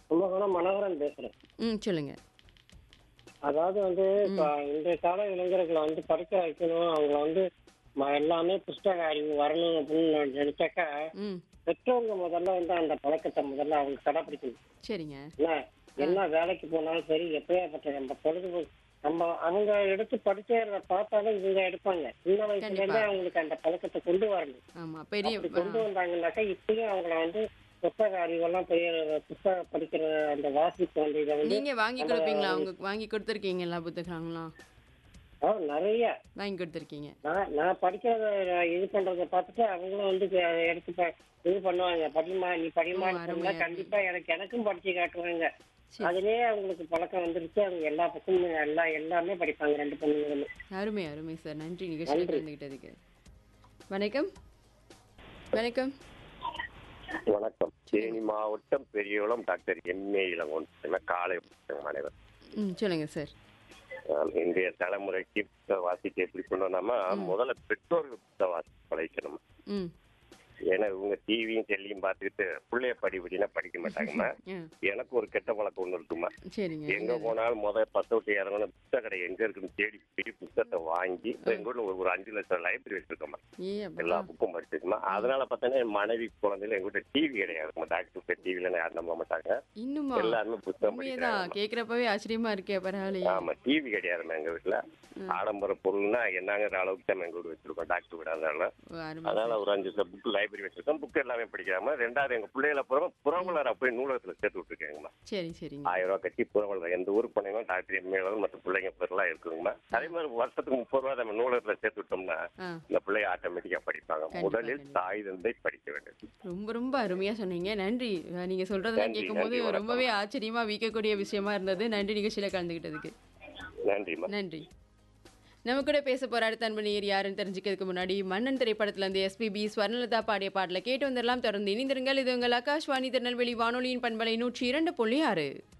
கும்பகோணம் மனோகரன் பேசுறேன் ம் சொல்லுங்க அதாவது வந்து இப்ப இன்றைய கால இளைஞர்களை வந்து படிக்க வைக்கணும் அவங்க வந்து ம- எல்லாமே புஸ்தக அறிவு வரணும் அப்படின்னு நான் நினைச்சாக்கா ம் பெற்றோங்க முதல்ல வந்து அந்த பழக்கத்தை முதல்ல அவங்க கடைப்பிடிக்கணும் சரிங்க என்ன என்ன வேலைக்கு போனாலும் சரி எப்பயாப்பட்ட நம்ம பொழுதுபோக்கு நம்ம அவங்க எடுத்து படிக்கிறத பார்த்தாலும் இவங்க எடுப்பாங்க சின்ன வயசுல இருந்தே அவங்களுக்கு அந்த பழக்கத்தை கொண்டு வரணும் ஆமா பெரிய அப்படி கொண்டு வந்தாங்கன்னாக்கா இப்பயும் அவங்கள வந்து புத்தக அறிவெல்லாம் பெரிய புத்தகம் படிக்கிற அந்த வாசிப்பு அந்த இதை வந்து நீங்க வாங்கி கொடுப்பீங்களா அவங்க வாங்கி கொடுத்துருக்கீங்க எல்லா புத்தகங்களாம் அதாவது நிறைய வாங்கி கொடுத்துருக்கீங்க நான் நான் படிக்கிறத நான் இது பண்றத பார்த்துட்டு அவங்களும் வந்து இதை எடுத்து ப- இது பண்ணுவாங்க படிமா நீ படிமா ஓ, அருமை, அருமை. கண்டிப்பா எனக்கு எனக்கும் படிச்சு காட்டுவாங்க சரி. அதுலயே அவங்களுக்கு பழக்கம் வந்துருச்சு அவங்க எல்லா பக்கமும் எல்லா எல்லாமே படிப்பாங்க ரெண்டு பொண்ணுங்களுமே அருமை அருமை சார் நன்றி நிகழ்ச்சியில் கலந்துக்கிட்டதுக்கு வணக்கம் வணக்கம் வணக்கம் தேனி மாவட்டம் பெரியகுளம் டாக்டர் எம்ஏ இளங்கோன் காலை வணக்கம் மாணவர் ம் சொல்லுங்க சார் ஆம், இன்றைய தலைமுறைக்கு புத்தக வாசிக்க எப்படி சொன்னோம்னா முதல்ல பெற்றோர்கள் புத்தக வாசிக்க பழகிக்கணும் ம் ஏன்னா இவங்க டிவியும் செல்லியும் பார்த்துக்கிட்டு பிள்ளைய படி படினா படிக்க மாட்டாங்கம்மா ம் எனக்கு ஒரு கெட்ட பழக்கம் ஒன்று இருக்குமா சரிங்க எங்க போனாலும் முதல் பத்து விட்டு இறங்கணும் புத்தக கடை எங்க இருக்குன்னு தேடி போய் புத்தகத்தை வாங்கி இப்ப எங்க ஊர்ல ஒரு ஒரு அஞ்சு லட்சம் லைப்ரரி வச்சிருக்கோமா ஏ எல்லா அப்பா புக்கும் படிச்சிருக்குமா அதனால பார்த்தீங்கன்னா என் மனைவி குழந்தைல எங்க வீட்டுல டிவி கிடையாது டாக்டர் டிவில யாரும் நம்ப மாட்டாங்க இன்னுமா எல்லாருமே புத்தகம் உண்மையதான் படிக்கிறாங்க கேக்குறப்பவே ஆச்சரியமா இருக்கே பரவாயில்லையே ஆமா டிவி கிடையாதுமா எங்க வீட்டுல ஆடம்பர பொருள்னா என்னங்கிற அளவுக்கு தான் எங்க வீடு வச்சிருக்கோம் டாக்டர் வீடு அதனால ஓ, அருமை அதனால ஒரு அஞ்சு புக் லைப்ரரி வச்சிருக்கோம் புக் எல்லாமே படிக்காம ரெண்டாவது எங்க பிள்ளைகளை புறம் புறவலரை போய் நூலகத்துல சேர்த்து விட்டுருக்கேங்கம்மா சரி சரிங்க ஆயிரம் ரூபாய் கட்டி புறவலர் எந்த ஊருக்கு போனீங்கன்னா டாக்டர் எம்ஏலும் மற்ற பிள்ளைங்க பேர்லாம் இருக்குங்கம்மா அதே மாதிரி வருஷத்துக்கு முப்பது ரூபா நம்ம நூலகத்துல சேர்த்து விட்டோம்னா ஆ இந்த பிள்ளைங்க ஆட்டோமேட்டிக்கா படிப்பாங்க கண்டிப்பா, முதலில் கண்டிப்பா. தாய் தந்தை படிக்க வேண்டும் ரொம்ப ரொம்ப அருமையா சொன்னீங்க நன்றி அஹ் நீங்க சொல்றதெல்லாம் நன்றி, கேட்கும்போது நன்றி, வணக்கம். ரொம்பவே ஆச்சரியமா வியக்கக்கூடிய விஷயமா இருந்தது நன்றி நிகழ்ச்சியில கலந்துக்கிட்டதுக்கு நன்றிம்மா நன்றி நம்ம கூட பேச போற அடுத்த அன்பனியர் யாருன்னு தெரிஞ்சுக்கிறதுக்கு முன்னாடி மன்னன் திரைப்படத்துல இருந்து எஸ்பிபி ஸ்வர்ணலதா பாடிய பாடலை கேட்டு வந்துடலாம் தொடர்ந்து இணைந்திருங்கள் இது உங்கள் ஆகாஷ்வாணி திருநெல்வேலி வானொலியின் பண்பலை நூற்றி இரண்டு புள்ளி ஆறு